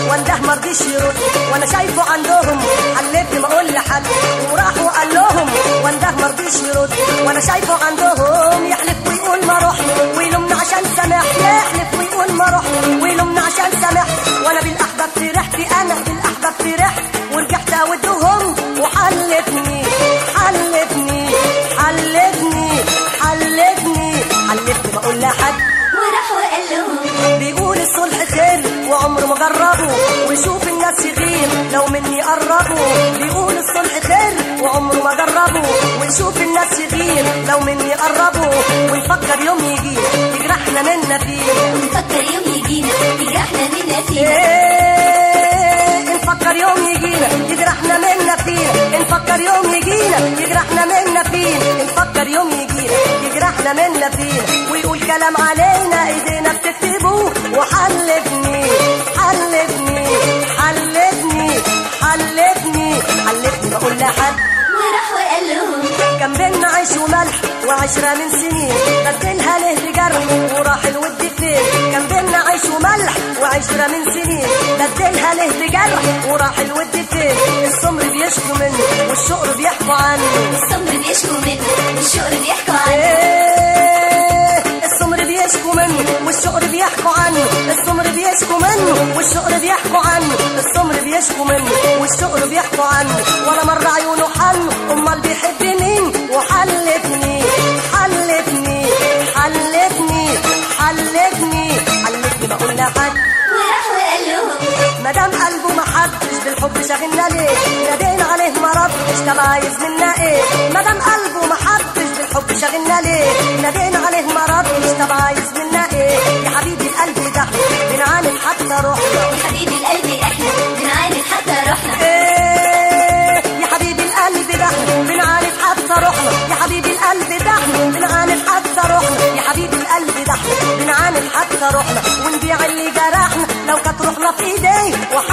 وانده مرضيش يرد وانا شايفه عندهم حلفت ما اقول لحد وراح وقال لهم وانده مرضيش يرد وانا شايفه عندهم يحلف ويقول ما رحت ويلومنا عشان سامح يحلف ويقول ما رحت ويلومنا عشان سامح وانا بالاحباب فرحت انا بالاحباب فرحت ورجعت اودهم وحلفني حلفني حلفني حلفني حلفت ما اقول لحد وراح وقال لهم بيقول الصلح خير وعمره ما جربه ويشوف الناس يغير لو مني قربوا بيقول الصلح خير وعمره ما جربه ويشوف الناس يغير لو مني قربوا ونفكر يوم يجي يجرحنا منا فيه نفكر يوم يجينا يجرحنا منا فيه إيه نفكر يوم يجينا يجرحنا منا فيه نفكر يوم يجينا يجرحنا منا فيه نفكر يوم يجينا يجرحنا منا فيه ويقول كلام علينا ايدينا بتكتبه وحلفني حلفني حلفني حلفني حلفني بقول لحد وراح وقال لهم كان بينا عيش وملح وعشرة من سنين بدلها له بجرح وراح الود فين كان بينا عيش وملح وعشرة من سنين بدلها له بجرح وراح الود فين السمر بيشكوا منه والشقر بيحكوا عنه الصبر بيشكوا منه والشقر بيحكوا عنه إيه السمر بيشكوا منه والشقر بيحكوا عنه السمر بيشكوا منه والشقر بيحكوا عنه السمر بيشكوا منه والشقر بيحكوا عنه ولا مرة عيونه حن امال بيحب مين وحلفني حلفني حلفني حلفني حلفني بقول لحد وراح وقال لهم مدام قلبه ما حدش بالحب شاغلنا ليه نادينا عليه ما ردش طب عايز منا ايه مدام قلبه ما حدش بالحب شاغلنا ليه نادينا عليه ما ردش طب عايز منا ايه يا حبيبي القلب ده بنعاند حتى روحنا يا حبيبي القلب احنا بنعاند حتى رحنا ايه يا حبيبي القلب ده بنعاند حتى روحنا يا حبيبي القلب ده بنعاند حتى روحنا يا حبيبي القلب ده بنعاند حتى روحنا ونبيع اللي جرحنا لو كانت روحنا في ايديه